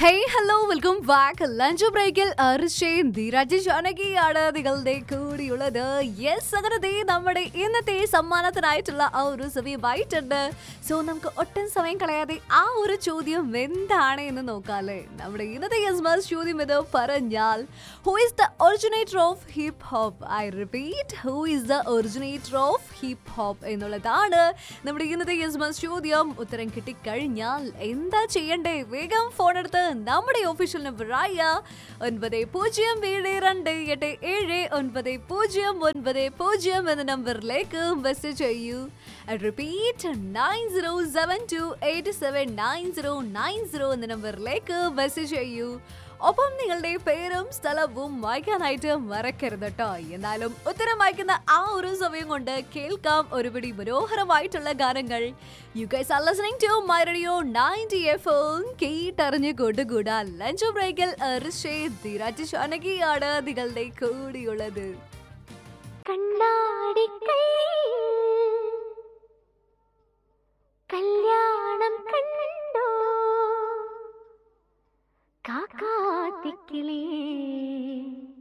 hey hello welcome back lunch ബ്രേക്കിൽ അർഷയും ധീരാജ് ജാനകിയാണ് നിങ്ങളുടെ കൂടിയുള്ളത് യെസ് അങ്ങനെ ദേ നമ്മുടെ ഇന്നത്തെ സമ്മാനത്തിനായിട്ടുള്ള ആ ഒരു സമയമായിട്ടുണ്ട് സോ നമുക്ക് ഒട്ടും സമയം കളയാതെ ആ ഒരു ചോദ്യം എന്താണ് എന്ന് നോക്കാല്ലേ നമ്മുടെ ഇന്നത്തെ യെസ് ചോദ്യം ഇത് പറഞ്ഞാൽ who is the originator of hip hop I repeat who is the originator of hip hop എന്നുള്ളതാണ് നമ്മുടെ ഇന്നത്തെ യെസ് ചോദ്യം ഉത്തരം കിട്ടിക്കഴിഞ്ഞാൽ എന്താ ചെയ്യണ്ടേ വേഗം ഫോൺ എടുത്ത് നമ്മുടെ ഒഫീഷ്യൽ നമ്പറായ ഒൻപത് പൂജ്യം ഏഴ് രണ്ട് എട്ട് ഏഴ് ഒൻപത് പൂജ്യം ഒൻപത് പൂജ്യം എന്ന നമ്പറിലേക്ക് മെസ്സേജ് ചെയ്യൂ repeat nine zero seven two eight seven nine zero nine zero എന്ന നമ്പറിലേക്ക് മെസ്സേജ് ചെയ്യൂ ഒപ്പം നിങ്ങളുടെ പേരും സ്ഥലവും വായിക്കാനായിട്ട് മറക്കരുത് കേട്ടോ എന്നാലും ഉത്തരം വായിക്കുന്ന ആ ഒരു സമയം കൊണ്ട് കേൾക്കാം ഒരുപിടി മനോഹരമായിട്ടുള്ള ഗാനങ്ങൾ you guys are listening to my radio 90 FM കേട്ടറിഞ്ഞ് കൊണ്ടുകൂടാ ലഞ്ച് ബ്രേക്കിൽ ഋഷേ ധീരാജ് ഷാനകിയാണ് നിങ്ങളുടെ കൂടിയുള്ളത് കണ്ണാടിക്കൈ കല്യാണം കണ്ടോ കാക്കാത്തിക്കിളേ